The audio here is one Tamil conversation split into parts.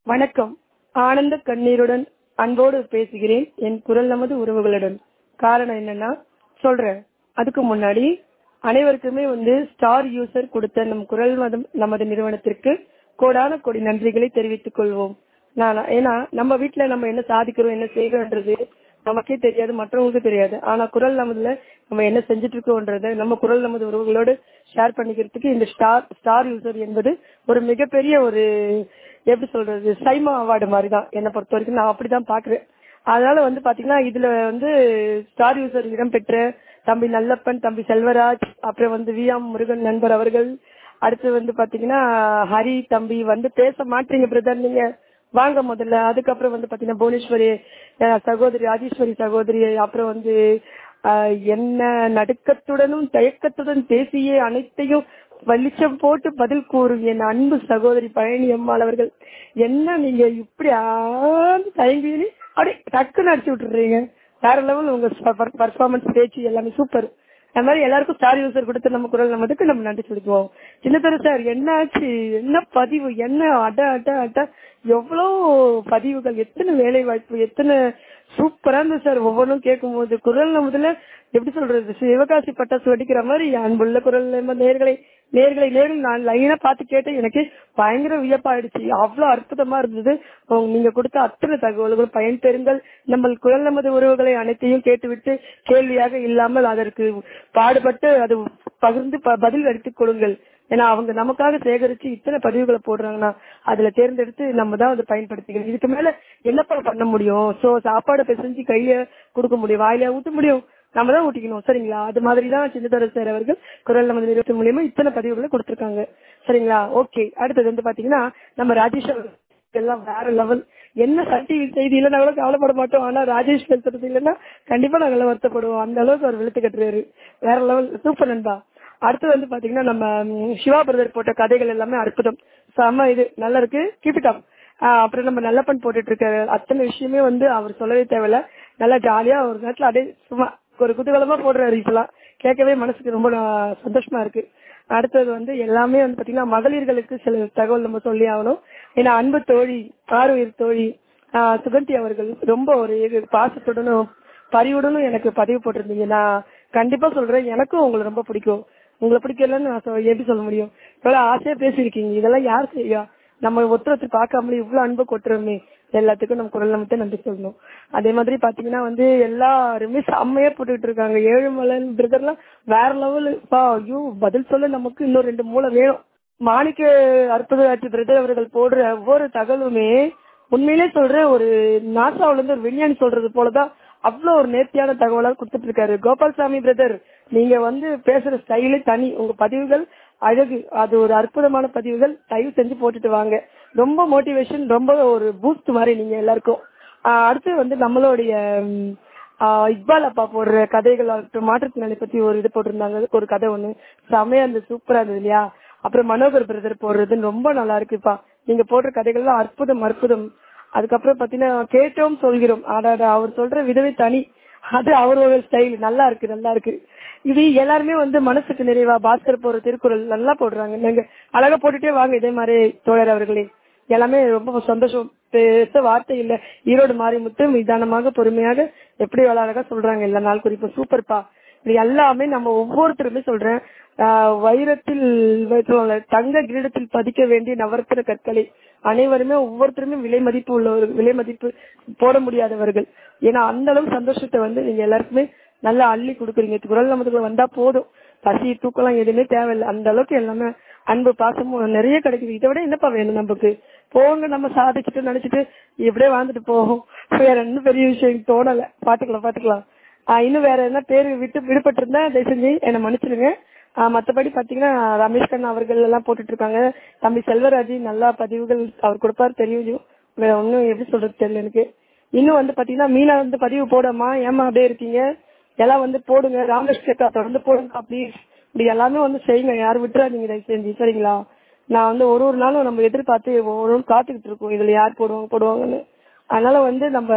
வணக்கம் ஆனந்த கண்ணீருடன் அன்போடு பேசுகிறேன் என் குரல் நமது உறவுகளுடன் காரணம் என்னன்னா சொல்றேன் அதுக்கு முன்னாடி அனைவருக்குமே வந்து ஸ்டார் யூசர் கொடுத்த நம் குரல் மதம் நமது நிறுவனத்திற்கு கோடான கோடி நன்றிகளை தெரிவித்துக் கொள்வோம் நான் ஏன்னா நம்ம வீட்ல நம்ம என்ன சாதிக்கிறோம் என்ன செய்கிறோன்றது நமக்கே தெரியாது மற்றவங்களுக்கு தெரியாது ஆனா குரல் நமதுல நம்ம என்ன செஞ்சுட்டு இருக்கோன்றத நம்ம குரல் நமது உறவுகளோடு ஷேர் பண்ணிக்கிறதுக்கு இந்த ஸ்டார் ஸ்டார் யூசர் என்பது ஒரு மிகப்பெரிய ஒரு எப்படி சொல்றது சைமா அவார்டு மாதிரி தான் என்னை பொறுத்த வரைக்கும் நான் அப்படிதான் பாக்குறேன் அதனால வந்து பாத்தீங்கன்னா இதுல வந்து ஸ்டார் யூசர் இடம்பெற்ற தம்பி நல்லப்பன் தம்பி செல்வராஜ் அப்புறம் வந்து வி எம் முருகன் நண்பர் அவர்கள் அடுத்து வந்து பாத்தீங்கன்னா ஹரி தம்பி வந்து பேச மாட்டீங்க பிரதர் நீங்க வாங்க முதல்ல அதுக்கப்புறம் வந்து பாத்தீங்கன்னா புவனேஸ்வரி அஹ் சகோதரி ராஜேஸ்வரி சகோதரி அப்புறம் வந்து ஆஹ் என்ன நடுக்கத்துடனும் தயக்கத்துடன் பேசிய அனைத்தையும் வெளிச்சம் போட்டு பதில் கூறும் என் அன்பு சகோதரி பழனி அம்மாள் அவர்கள் என்ன நீங்க இப்படி ஆந்து தயங்கி அப்படியே டக்குன்னு அடிச்சு விட்டுறீங்க வேற லெவல் உங்க பர்ஃபார்மன்ஸ் பேச்சு எல்லாமே சூப்பர் அது மாதிரி எல்லாருக்கும் ஸ்டார் யூசர் கொடுத்து நம்ம குரல் நம்மதுக்கு நம்ம நன்றி சொல்லிக்குவோம் சின்னத்தர சார் என்ன ஆச்சு என்ன பதிவு என்ன அட அட அட எவ்வளோ பதிவுகள் எத்தனை வேலை வாய்ப்பு எத்தனை சூப்பரா இருந்தது சார் ஒவ்வொன்றும் கேட்கும் போது குரல் முதல்ல எப்படி சொல்றது சிவகாசி பட்டாசு வெடிக்கிற மாதிரி அன்புள்ள குரல் நம்ம நேர்களை நேர்களை நேரில் நான் லைனா பார்த்து கேட்டேன் எனக்கு பயங்கர வியப்பாயிடுச்சு அவ்வளவு அற்புதமா இருந்தது உங்க- நீங்க கொடுத்த அத்தனை தகவல்கள் பயன் பெறுங்கள் நம்ம குரல் நமது உறவுகளை அனைத்தையும் கேட்டுவிட்டு கேள்வியாக இல்லாமல் அதற்கு பாடுபட்டு அது பகிர்ந்து ப- பதில் அளித்துக் கொள்ளுங்கள் ஏன்னா அவங்க நமக்காக சேகரிச்சு இத்தனை பதிவுகளை போடுறாங்கன்னா அதுல தேர்ந்தெடுத்து நம்ம தான் அதை பயன்படுத்திக்கணும் இதுக்கு மேல என்னப்பா பண்ண முடியும் சோ சாப்பாடு பிசைஞ்சு கையில கொடுக்க முடியும் வாயில ஊத்த முடியும் நம்ம தான் ஊட்டிக்கணும் சரிங்களா அது மாதிரி தான் சின்னதர சார் அவர்கள் குரல் நமது நிறுவனத்தின் மூலியமா இத்தனை பதிவுகளை கொடுத்திருக்காங்க சரிங்களா ஓகே அடுத்தது வந்து பாத்தீங்கன்னா நம்ம ராஜேஷ் அவர்கள் எல்லாம் வேற லெவல் என்ன சன் டிவி செய்தி இல்லைன்னா கூட கவலைப்பட மாட்டோம் ஆனா ராஜேஷ் பேசுறது இல்லைன்னா கண்டிப்பா நாங்க எல்லாம் வருத்தப்படுவோம் அந்த அளவுக்கு அவர் வெளுத்து கட்டுறாரு வேற லெவல் சூப்பர் நண்பா அடுத்து வந்து பாத்தீங்கன்னா நம்ம ம், சிவா பிரதர் போட்ட கதைகள் எல்லாமே அற்புதம் செம இது நல்லா இருக்கு கீப் இட் அப் அப்புறம் நம்ம நல்லப்பன் போட்டுட்டு இருக்க அத்தனை விஷயமே வந்து அவர் சொல்லவே தேவையில்ல நல்லா ஜாலியா ஒரு நேரத்துல அப்படியே சும்மா ஒரு குதூகலமா போடுறாரு இப்பெல்லாம் கேட்கவே மனசுக்கு ரொம்ப ஆ, சந்தோஷமா இருக்கு அடுத்தது வந்து எல்லாமே வந்து பாத்தீங்கன்னா மகளிர்களுக்கு சில தகவல் நம்ம சொல்லி ஆகணும் ஏன்னா அன்பு தோழி ஆறுயிர் தோழி ஆ, சுகந்தி அவர்கள் ரொம்ப ஒரு இது பாசத்துடனும் பரிவுடனும் எனக்கு பதிவு போட்டிருந்தீங்க நான் கண்டிப்பா சொல்றேன் எனக்கும் உங்களை ரொம்ப பிடிக்கும் உங்களை பிடிக்கலன்னு நான் சொ- எப்படி சொல்ல முடியும் இவ்வளவு ஆசையா பேசியிருக்கீங்க இதெல்லாம் யார் செய்யா நம்ம ஒருத்தர் ஒருத்தர் பார்க்காமலே இவ்வளவு அன்பு கொட்டுறோமே எல்லாத்துக்கும் நம்ம குரல் நமக்கு நன்றி சொல்லணும் அதே மாதிரி பாத்தீங்கன்னா வந்து எல்லாருமே செம்மையா போட்டுக்கிட்டு இருக்காங்க ஏழுமலன் பிரதர்லாம் வேற லெவலு பா ஐயோ பதில் சொல்ல நமக்கு இன்னும் ரெண்டு மூளை வேணும் மாணிக்க அற்புத ஆட்சி பிரதர் அவர்கள் போடுற ஒவ்வொரு தகவலுமே உண்மையிலே சொல்றேன் ஒரு நாசாவுல இருந்து ஒரு விஞ்ஞானி சொல்றது போலதான் அவ்வளவு ஒரு நேர்த்தியான தகவலா கொடுத்துட்டு இருக்காரு கோபால்சாமி பிரதர் நீங்க வந்து பேசுற ஸ்டைலே தனி உங்க பதிவுகள் அழகு அது ஒரு அற்புதமான பதிவுகள் தயவு செஞ்சு போட்டுட்டு வாங்க ரொம்ப மோட்டிவேஷன் ரொம்ப ஒரு பூஸ்ட் மாதிரி நீங்க எல்லாருக்கும் ஆஹ் அடுத்து வந்து நம்மளுடைய ம், ஆஹ் இக்பால் அப்பா போடுற கதைகள் ஆகட்டும் மாற்றுத்திறனாளி பத்தி ஒரு இது போட்டிருந்தாங்க ஒரு கதை ஒண்ணு செமையா இருந்தது சூப்பரா இருந்தது இல்லையா அப்புறம் மனோகர் பிரதர் போடுறது ரொம்ப நல்லா இருக்குப்பா நீங்க போடுற கதைகள்லாம் அற்புதம் அற்புதம் அதுக்கப்புறம் பாத்தீங்கன்னா கேட்டோம் சொல்கிறோம் ஆடாடா அவர் சொல்ற விதவே தனி அது அவரோட ஸ்டைல் நல்லா இருக்கு நல்லா இருக்கு இது எல்லாருமே வந்து மனசுக்கு நிறைவா பாஸ்கர் போற திருக்குறள் நல்லா போடுறாங்க நீங்க அழகா போட்டுட்டே வாங்க இதே மாதிரி தோழர் அவர்களே எல்லாமே ரொம்ப சந்தோஷம் பேச வார்த்தை இல்ல ஈரோடு மாரிமுத்து நிதானமாக பொறுமையாக எப்படி எவ்வளவு அழகா சொல்றாங்க எல்லா நாள் குறிப்பு சூப்பர்ப்பா இது எல்லாமே நம்ம ஒவ்வொருத்தருமே சொல்றேன் ஆஹ் வைரத்தில் வைத்துள்ள தங்க கிரீடத்தில் பதிக்க வேண்டிய நவரத்தின கற்களை அனைவருமே ஒவ்வொருத்தருமே விலை மதிப்பு உள்ளவர் விலை மதிப்பு போட முடியாதவர்கள் ஏன்னா அந்த அளவு சந்தோஷத்தை வந்து நீங்க எல்லாருக்குமே நல்லா அள்ளி கொடுக்குறீங்க குரல் நமக்கு வந்தா போதும் பசி தூக்கலாம் எதுவுமே தேவையில்லை அந்த அளவுக்கு எல்லாமே அன்பு பாசமும் நிறைய கிடைக்குது இதை விட என்னப்பா வேணும் நமக்கு போங்க நம்ம சாதிச்சுட்டு நினைச்சிட்டு இப்படியே வாழ்ந்துட்டு போவோம் வேற என்ன பெரிய விஷயம் தோணல பாத்துக்கலாம் பாத்துக்கலாம் ஆஹ் இன்னும் வேற என்ன பேரு விட்டு விடுபட்டு இருந்தா தயவு செஞ்சு என்னை மன்னிச்சிடுங்க ஆஹ் மத்தபடி பாத்தீங்கன்னா ரமேஷ் கண்ணா அவர்கள் எல்லாம் போட்டுட்டு இருக்காங்க தம்பி செல்வராஜ் நல்லா பதிவுகள் அவர் கொடுப்பாரு தெரியும் வேற ஒன்னும் எப்படி சொல்றது தெரியல எனக்கு இன்னும் வந்து பாத்தீங்கன்னா மீனா வந்து பதிவு போடாமா ஏமா அப்படியே இருக்கீங்க எல்லாம் வந்து போடுங்க ராமகிருஷ்ணக்கா தொடர்ந்து போடுங்க ப்ளீஸ் இப்படி எல்லாமே வந்து செய்யுங்க யாரும் விட்டுறாதீங்க தயவு செஞ்சு சரிங்களா நான் வந்து ஒரு ஒரு நாளும் நம்ம எதிர்பார்த்து ஒரு ஒரு காத்துக்கிட்டு இருக்கோம் இதுல யார் போடுவாங்க போடுவாங்கன்னு அதனால வந்து நம்ம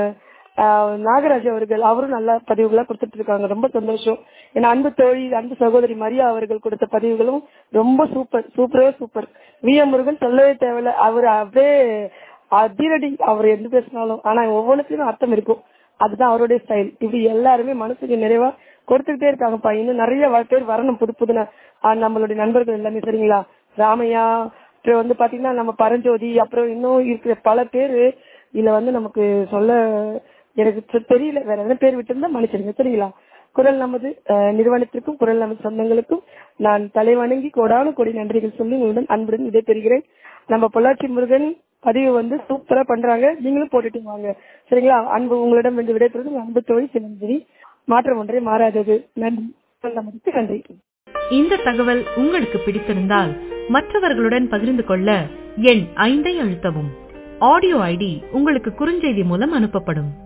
ஆஹ், நாகராஜ் அவர்கள் அவரும் நல்ல பதிவுகளா கொடுத்துட்டு இருக்காங்க ரொம்ப சந்தோஷம் ஏன்னா அன்பு தோழி அன்பு சகோதரி மரியா அவர்கள் கொடுத்த பதிவுகளும் ரொம்ப சூப்பர் சூப்பரே சூப்பர் வி எம் முருகன் சொல்லவே தேவையில்ல அவர் அப்படியே அதிரடி அவர் எந்த பேசினாலும் ஆனா ஒவ்வொன்றுத்துலயும் அர்த்தம் இருக்கும் அதுதான் அவருடைய ஸ்டைல் இப்படி எல்லாருமே மனசுக்கு நிறைவா கொடுத்துக்கிட்டே இருக்காங்கப்பா இன்னும் நிறைய வ- பேர் வரணும் புது புது ந- ஆ, நம்மளுடைய நண்பர்கள் எல்லாமே சரிங்களா ராமையா அப்புறம் வந்து பாத்தீங்கன்னா நம்ம பரஞ்சோதி அப்புறம் இன்னும் இருக்கிற பல பேரு இதுல வந்து நமக்கு சொல்ல எனக்கு தெ- தெரியல வேற எதனா பேர் விட்டிருந்தா மன்னிச்சிருங்க சரிங்களா குரல் நமது அஹ், நிறுவனத்திற்கும் குரல் நமது சொந்தங்களுக்கும் நான் தலைவணங்கி கோடான கோடி நன்றிகள் சொல்லி உங்களுடன் அன்புடன் விடை பெறுகிறேன் நம்ம பொள்ளாச்சி முருகன் பதிவு வந்து சூப்பரா பண்றாங்க நீங்களும் போட்டுட்டு வாங்க சரிங்களா அன்பு உங்களிடம் வந்து விடைபெறுவது உங்கள் அன்பு தோழி சிலந்திரி மாற்றம் ஒன்றே மாறாதது நன்றி குரல் நமதுக்கு நன்றி இந்த தகவல் உங்களுக்கு பிடித்திருந்தால் மற்றவர்களுடன் பகிர்ந்து கொள்ள எண் ஐந்தை அழுத்தவும் ஆடியோ ஐடி உங்களுக்கு குறுஞ்செய்தி மூலம் அனுப்பப்படும்